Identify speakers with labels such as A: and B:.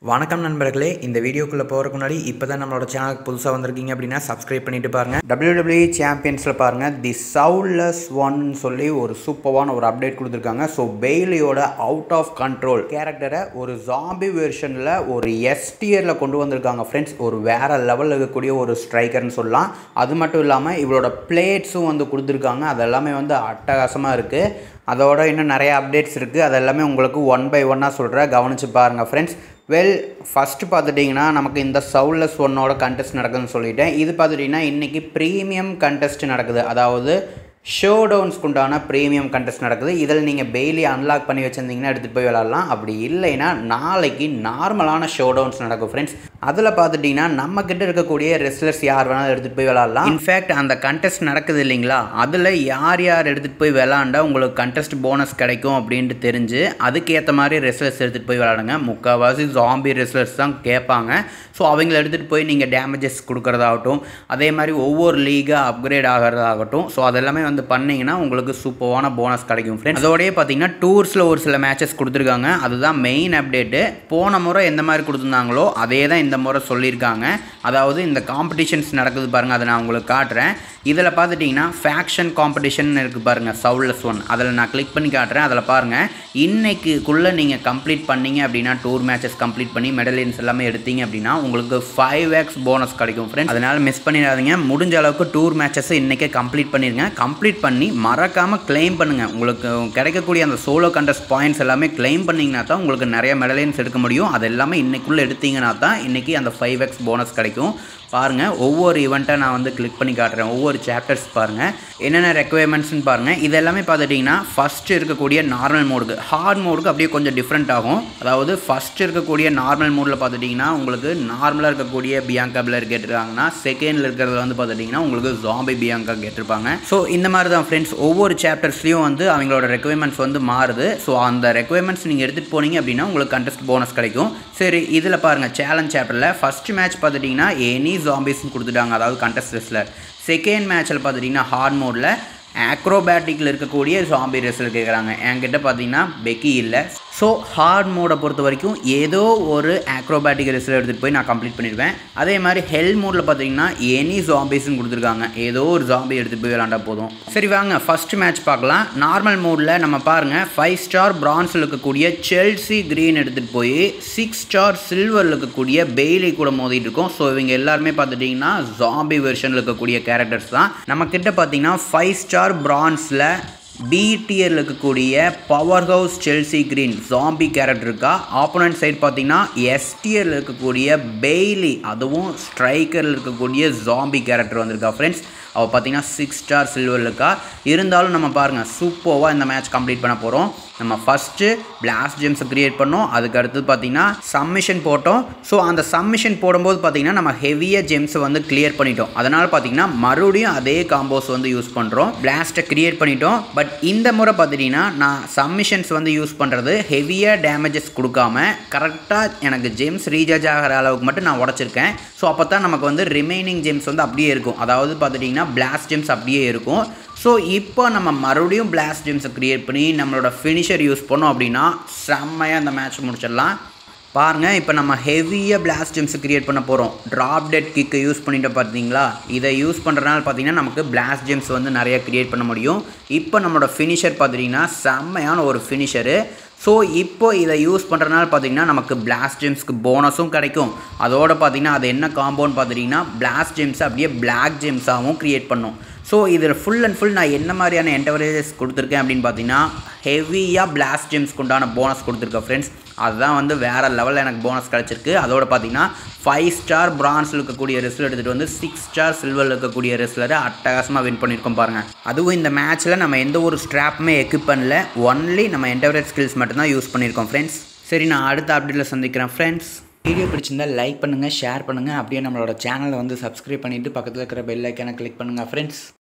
A: வணக்கம் நண்பர்களே இந்த வீடியோக்குள்ளே போகிறதுக்கு முன்னாடி இப்போ தான் நம்மளோட சேனலுக்கு புதுசாக வந்திருக்கீங்க அப்படின்னா சப்ஸ்கிரைப் பண்ணிட்டு பாருங்கள் WWE சாம்பியன்ஸில் பாருங்கள் தி சவுல்லஸ் ஒன் சொல்லி ஒரு சூப்பரான ஒரு அப்டேட் கொடுத்துருக்காங்க ஸோ பெய்லியோட அவுட் ஆஃப் கண்ட்ரோல் கேரக்டரை ஒரு ஜாம்பி வெர்ஷனில் ஒரு எஸ்டியரில் கொண்டு வந்திருக்காங்க ஃப்ரெண்ட்ஸ் ஒரு வேறு லெவலில் இருக்கக்கூடிய ஒரு ஸ்ட்ரைக்கர்னு சொல்லலாம் அது மட்டும் இல்லாமல் இவளோட பிளேட்ஸும் வந்து கொடுத்துருக்காங்க அது எல்லாமே வந்து அட்டகாசமாக இருக்குது அதோட இன்னும் நிறைய அப்டேட்ஸ் இருக்குது அது எல்லாமே உங்களுக்கு ஒன் பை ஒன்னாக சொல்கிறேன் கவனித்து பாருங்கள் ஃப்ரெண்ட்ஸ் வெல் ஃபஸ்ட்டு பார்த்துட்டிங்கன்னா நமக்கு இந்த சவுல்லஸ் ஒன்னோட கண்டெஸ்ட் நடக்குதுன்னு சொல்லிட்டேன் இது பார்த்துட்டிங்கன்னா இன்றைக்கி ப்ரீமியம் கண்டெஸ்ட் நடக்குது அதாவது ஷோ டவுன்ஸ்க்கு உண்டான ப்ரீமியம் கண்டெஸ்ட் நடக்குது இதில் நீங்கள் பெய்லி அன்லாக் பண்ணி வச்சுருந்தீங்கன்னா எடுத்துகிட்டு போய் விளாட்லாம் அப்படி இல்லைன்னா நாளைக்கு நார்மலான ஷோ டவுன்ஸ் நடக்கும் ஃப்ரெண்ட்ஸ் அதில் பார்த்துட்டிங்கன்னா நம்மக்கிட்ட இருக்கக்கூடிய ரெஸ்லர்ஸ் யார் வேணாலும் எடுத்துகிட்டு போய் விளாட்லாம் இன்ஃபேக்ட் அந்த கண்டெஸ்ட் நடக்குது இல்லைங்களா அதில் யார் யார் எடுத்துகிட்டு போய் விளாண்டா உங்களுக்கு கண்டெஸ்ட் போனஸ் கிடைக்கும் அப்படின்ட்டு தெரிஞ்சு அதுக்கேற்ற மாதிரி ரெஸ்லர்ஸ் எடுத்துகிட்டு போய் விளாடுங்க முக்கால்வாசி ஜாம்பி ரெஸ்லர்ஸ் தான் கேட்பாங்க ஸோ அவங்கள எடுத்துகிட்டு போய் நீங்கள் டேமேஜஸ் கொடுக்குறதாகட்டும் அதே மாதிரி ஒவ்வொரு லீகாக அப்கிரேட் ஆகிறதாகட்டும் ஸோ அதெல்லாமே வந்து பண்ணிங்கன்னா உங்களுக்கு சூப்பரான போனஸ் கிடைக்கும் ஃப்ரெண்ட்ஸ் அதோடய பார்த்தீங்கன்னா டூர்ஸில் ஒரு சில மேட்சஸ் கொடுத்துருக்காங்க அதுதான் மெயின் அப்டேட்டு போன முறை எந்த மாதிரி கொடுத்துருந்தாங்களோ அதே தான் இந்த முறை சொல்லியிருக்காங்க அதாவது இந்த காம்படிஷன்ஸ் நடக்குது பாருங்கள் அதை நான் உங்களுக்கு காட்டுறேன் இதில் பார்த்துட்டிங்கன்னா ஃபேக்ஷன் காம்படிஷன் இருக்குது பாருங்கள் சவுல்லஸ் ஒன் அதில் நான் கிளிக் பண்ணி காட்டுறேன் அதில் பாருங்கள் இன்னைக்குள்ளே நீங்கள் கம்ப்ளீட் பண்ணீங்க அப்படின்னா டூர் மேட்சஸ் கம்ப்ளீட் பண்ணி மெடலியன்ஸ் எல்லாமே எடுத்தீங்க அப்படின்னா உங்களுக்கு ஃபைவ் எக்ஸ் போனஸ் கிடைக்கும் ஃப்ரெண்ட்ஸ் அதனால் மிஸ் பண்ணிடாதீங்க முடிஞ்ச அளவுக்கு டூர் மேட்சஸ் இன்றைக்கே கம்ப்ளீட் பண்ணிடுங்க கம்ப்ளீட் பண்ணி மறக்காமல் கிளைம் பண்ணுங்கள் உங்களுக்கு கிடைக்கக்கூடிய அந்த சோலோ கண்டஸ்ட் பாயிண்ட்ஸ் எல்லாமே கிளைம் பண்ணிங்கன்னா தான் உங்களுக்கு நிறைய மெடலியன்ஸ் எடுக்க முடியும் அது எல்லாமே இன்னைக்குள்ளே எடுத்தீங்கன்னா தான் இன்றைக்கி அந்த ஃபைவ் எக்ஸ் போனஸ் கிடைக்கும் பாருங்கள் ஒவ்வொரு ஈவெண்ட்டை நான் வந்து கிளிக் பண்ணி காட்டுறேன் ஒவ்வொரு சாப்டர்ஸ் பாருங்கள் என்னென்ன ரெக்குவயர்மெண்ட்ஸ்னு பாருங்கள் இது எல்லாமே பார்த்துட்டிங்கன்னா ஃபஸ்ட்டு இருக்கக்கூடிய நார்மல் மோடுக்கு ஹார்ட் மோடுக்கு அப்படியே கொஞ்சம் டிஃப்ரெண்ட் ஆகும் அதாவது ஃபஸ்ட் இருக்கக்கூடிய நார்மல் மோடில் பார்த்துட்டிங்கன்னா உங்களுக்கு நார்மலாக இருக்கக்கூடிய பியாங்கா பிளர் கேட்டிருக்காங்கன்னா செகண்டில் இருக்கிறது வந்து பார்த்துட்டிங்கன்னா உங்களுக்கு ஜாம்பி பியாங்கா கேட்டிருப்பாங்க ஸோ இந்த மாதிரி தான் ஃப்ரெண்ட்ஸ் ஒவ்வொரு சாப்டர்ஸ்லையும் வந்து அவங்களோட ரெக்குவயர்மெண்ட்ஸ் வந்து மாறுது ஸோ அந்த ரெக்குவயர்மெண்ட்ஸ் நீங்கள் எடுத்துகிட்டு போனீங்க அப்படின்னா உங்களுக்கு கண்டெஸ்ட் போனஸ் கிடைக்கும் சரி இதில் பாருங்கள் சேலஞ்ச் சாப்டரில் ஃபஸ்ட் மேட்ச் பார்த்துட்டிங்கன்னா எனி ஜாம்பிஸ்னு கொடுத்துட்டாங்க அதாவது கண்டெஸ்ட் ரெஸ்லர் செகண்ட் மேட்ச்சில் பார்த்துட்டிங்கன்னா ஹார்ட் மோடில் ஆக்ரோபேட்டிக்கில் இருக்கக்கூடிய ஜாம்பி ரெஸ்லர் கேட்குறாங்க என்கிட்ட பார்த்தீங்கன்னா பெக்கி இல்லை ஸோ ஹார்ட் மோடை பொறுத்த வரைக்கும் ஏதோ ஒரு ஆக்ரோபேட்டிக் ரெஸ்லர் எடுத்துகிட்டு போய் நான் கம்ப்ளீட் பண்ணிடுவேன் அதே மாதிரி ஹெல் மோடில் பார்த்தீங்கன்னா எனி ஜாம்பிஸ்ன்னு கொடுத்துருக்காங்க ஏதோ ஒரு ஜாம்பி எடுத்துகிட்டு போய் விளாண்டா போதும் சரி வாங்க ஃபஸ்ட் மேட்ச் பார்க்கலாம் நார்மல் மோடில் நம்ம பாருங்கள் ஃபைவ் ஸ்டார் பிரான்ஸில் இருக்கக்கூடிய செல்சி க்ரீன் எடுத்துகிட்டு போய் சிக்ஸ் ஸ்டார் சில்வரில் இருக்கக்கூடிய பெய்லி கூட மோதிட்டு இருக்கோம் ஸோ இவங்க எல்லாருமே பார்த்துட்டிங்கன்னா ஜாம்பி வெர்ஷனில் இருக்கக்கூடிய கேரக்டர்ஸ் தான் நம்ம கிட்ட பார்த்தீங்கன்னா ஃபைவ் ஸ்டார் பிரான்ஸில் பி டியரில் இருக்கக்கூடிய power house Chelsea green zombie character இருக்கா ஆப்போனன்ட் சைடு பார்த்தீங்கன்னா எஸ் டியரில் இருக்கக்கூடிய பெய்லி அதுவும் ஸ்ட்ரைக்கரில் இருக்கக்கூடிய ஜாம்பி கேரக்டர் வந்திருக்கா ஃப்ரெண்ட்ஸ் அவள் பார்த்தீங்கன்னா சிக்ஸ் ஸ்டார் சில்வர் இருக்கா இருந்தாலும் நம்ம பாருங்கள் சூப்பராக இந்த மேட்ச் கம்ப்ளீட் பண்ண போகிறோம் நம்ம ஃபஸ்ட்டு பிளாஸ்ட் ஜெம்ஸை க்ரியேட் பண்ணோம் அதுக்கு அடுத்தது பார்த்தீங்கன்னா சம்மிஷன் போட்டோம் ஸோ அந்த சம்மிஷன் போடும்போது பார்த்தீங்கன்னா நம்ம ஹெவியாக ஜெம்ஸை வந்து கிளியர் பண்ணிட்டோம் அதனால் பார்த்தீங்கன்னா மறுபடியும் அதே காம்போஸ் வந்து யூஸ் பண்ணுறோம் பிளாஸ்ட்டை க்ரியேட் பண்ணிட்டோம் பட் இந்த முறை பார்த்துட்டிங்கன்னா நான் சம்மிஷன்ஸ் வந்து யூஸ் பண்ணுறது ஹெவியாக டேமேஜஸ் கொடுக்காம கரெக்டாக எனக்கு ஜெம்ஸ் ரீசார்ஜ் ஆகிற அளவுக்கு மட்டும் நான் உடச்சிருக்கேன் ஸோ அப்போ தான் நமக்கு வந்து ரிமைனிங் ஜெம்ஸ் வந்து அப்படியே இருக்கும் அதாவது பார்த்துட்டிங்கன்னா பிளாஸ்ட் ஜெம்ஸ் அப்படியே இருக்கும் ஸோ இப்போ நம்ம மறுபடியும் பிளாஸ்ட் ஜெம்ஸை க்ரியேட் பண்ணி நம்மளோட ஃபினிஷர் யூஸ் பண்ணோம் அப்படின்னா செம்மையாக அந்த மேட்ச் முடிச்சிடலாம் பாருங்கள் இப்போ நம்ம ஹெவியாக பிளாஸ்ட் ஜெம்ஸ் க்ரியேட் பண்ண போகிறோம் ட்ராப் டெட் கிக்கை யூஸ் பண்ணிட்டு பார்த்தீங்களா இதை யூஸ் பண்ணுறதுனால பார்த்தீங்கன்னா நமக்கு பிளாஸ்ட் ஜெம்ஸ் வந்து நிறைய க்ரியேட் பண்ண முடியும் இப்போ நம்மளோட ஃபினிஷர் பார்த்தீங்கன்னா செம்மையான ஒரு ஃபினிஷரு ஸோ இப்போ இதை யூஸ் பண்ணுறதுனால பார்த்தீங்கன்னா நமக்கு பிளாஸ்ட் ஜெம்ஸ்க்கு போனஸும் கிடைக்கும் அதோடு பார்த்தீங்கன்னா அது என்ன காம்பவுண்ட் பார்த்துட்டிங்கன்னா பிளாஸ்ட் ஜெம்ஸ் அப்படியே பிளாக் ஜெம்ஸாகவும் க்ரியேட் பண்ணும் ஸோ இதில் ஃபுல் அண்ட் ஃபுல் நான் என்ன மாதிரியான என்டவரேஜஸ் கொடுத்துருக்கேன் அப்படின்னு பார்த்தீங்கன்னா ஹெவியாக பிளாஸ்ட் ஜெம்ஸ்க்கு உண்டான போனஸ் கொடுத்துருக்கேன் ஃப்ரெண்ட்ஸ் அதுதான் வந்து வேறு லெவலில் எனக்கு போனஸ் கிடச்சிருக்கு அதோட பார்த்தீங்கன்னா ஃபைவ் ஸ்டார் பிரான்ஸில் இருக்கக்கூடிய ரெஸ்லர் எடுத்துகிட்டு வந்து சிக்ஸ் ஸ்டார் சில்வரில் இருக்கக்கூடிய ரெஸ்லரை அட்டகாசமாக வின் பண்ணியிருக்கோம் பாருங்கள் அதுவும் இந்த மேட்ச்சில் நம்ம எந்த ஒரு ஸ்ட்ராப்புமே எக்யூப் பண்ணல ஒன்லி நம்ம என்டவரேஜ் ஸ்கில்ஸ் மட்டும்தான் யூஸ் பண்ணியிருக்கோம் ஃப்ரெண்ட்ஸ் சரி நான் அடுத்த அப்டேட்டில் சந்திக்கிறேன் ஃப்ரெண்ட்ஸ் வீடியோ பிடிச்சிருந்தா லைக் பண்ணுங்கள் ஷேர் பண்ணுங்கள் அப்படியே நம்மளோட சேனலை வந்து சப்ஸ்கிரைப் பண்ணிவிட்டு பக்கத்தில் இருக்கிற பெல் ஐக்கானை கிளிக் பண்ணுங்கள் ஃப்ரெண்ட்ஸ்